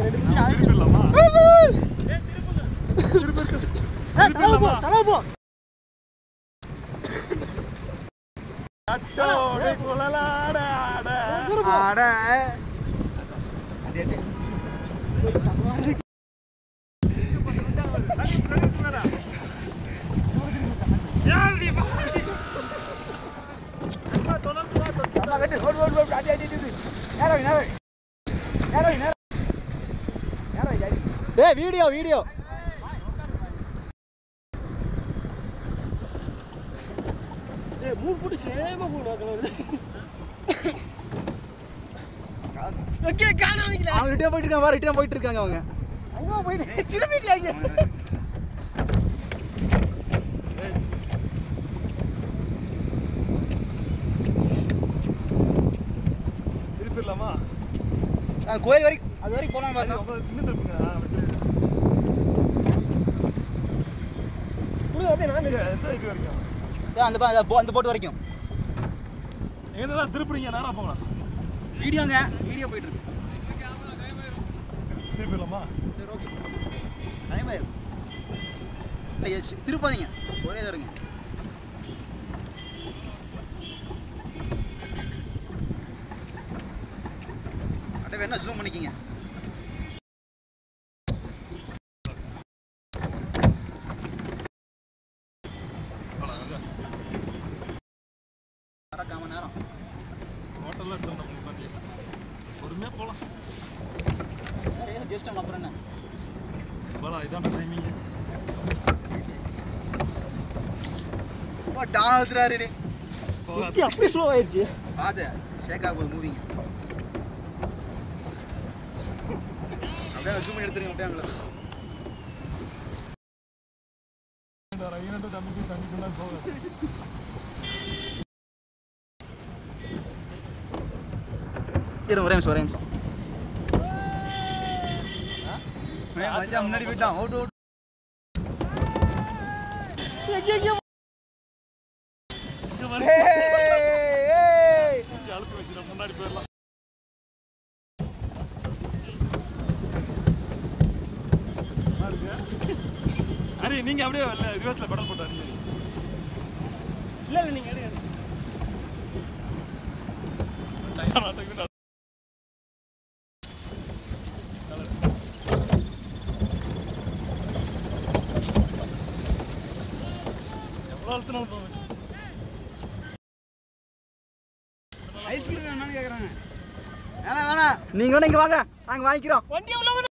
திருப்பிடலாமா திருப்பிடலாமா அட்டோடை குழலாட ஆட ஆட அம்மா கட்டு ஓடு ஓடு ஓடு அடி அடி அடி நேரம் நேரம் நேரம் நேரம் நேரம் அடி டேய் வீடியோ வீடியோ ஏய் மூணு போட்டு சேமா போடு கலர் ஓகே காணாமீங்களா அவங்க ரிட்டர்ன் போயிட்டு இருக்காங்க வா ரிட்டர்ன் போயிட்டு இருக்காங்க அவங்க அங்க போயிட்டு திரும்பிட்டாங்க திருப்பிடலாமா கோயில் வரைக்கும் அது வரைக்கும் போலாம் பாருங்க இன்னும் திருப்புங்க ஆ, விட்டு. புடி அப்படியே நான் இங்க, எந்த இது வரைக்கும் ஏய், அந்த பா- அந்த போ- அந்த போட்டு வரைக்கும் எங்கதான் திருப்புறீங்க நேரா போகலாம் வீடியோங்க வீடியோ போயிட்டு இருக்கு திருப்பிடலாமா சரி ஓகே அதே மாதிரி இல்லை எஸ் திருப்பாதீங்க ஒரே தருங்க அப்படியே வேணா ஜூம் பண்ணிக்கிங்க அரை காம நேரம் ஹோட்டலில் எடுத்து நம்மளுக்கு பண்ணி பொறுமையாக போகலாம் ஜஸ்ட் அப்புறம் என்ன போகலாம் இதான் டைமிங் டான் அழுத்துறாரு டே போகாது அப்படியே ஸ்லோ ஆயிடுச்சு பாத்து ஷேக் ஆக போகுது மூவிங்க அப்படியே ஜூம் எடுத்துருங்க அப்படியே அங்கே இரண்டு தம்பிக்கு தண்ணிக்குள்ள போகாது இரு ஒரே நிமிஷம் ஒரே நிமிஷம் மச்சான் முன்னாடி போயிட்டான் அவுட் அவுட் பிடிச்சி அழுத்து வச்சுட்டு முன்னாடி போயிடலாம் நல்லா இருக்கு. அரி நீங்க அப்படியே ரிவர்ஸ்ல பெடல் போட்டு அடி இல்ல இல்ல நீங்க எடுங்க எவ்வளோ அழுத்தினாலும் போகுது ஐஸ்கிரீம் வேணாம்னு கேக்குறாங்க வேணாம் வேணாம் நீங்க வேணா இங்க வாங்க நாங்க வாங்கிக்கிறோம் வண்டி உள்ள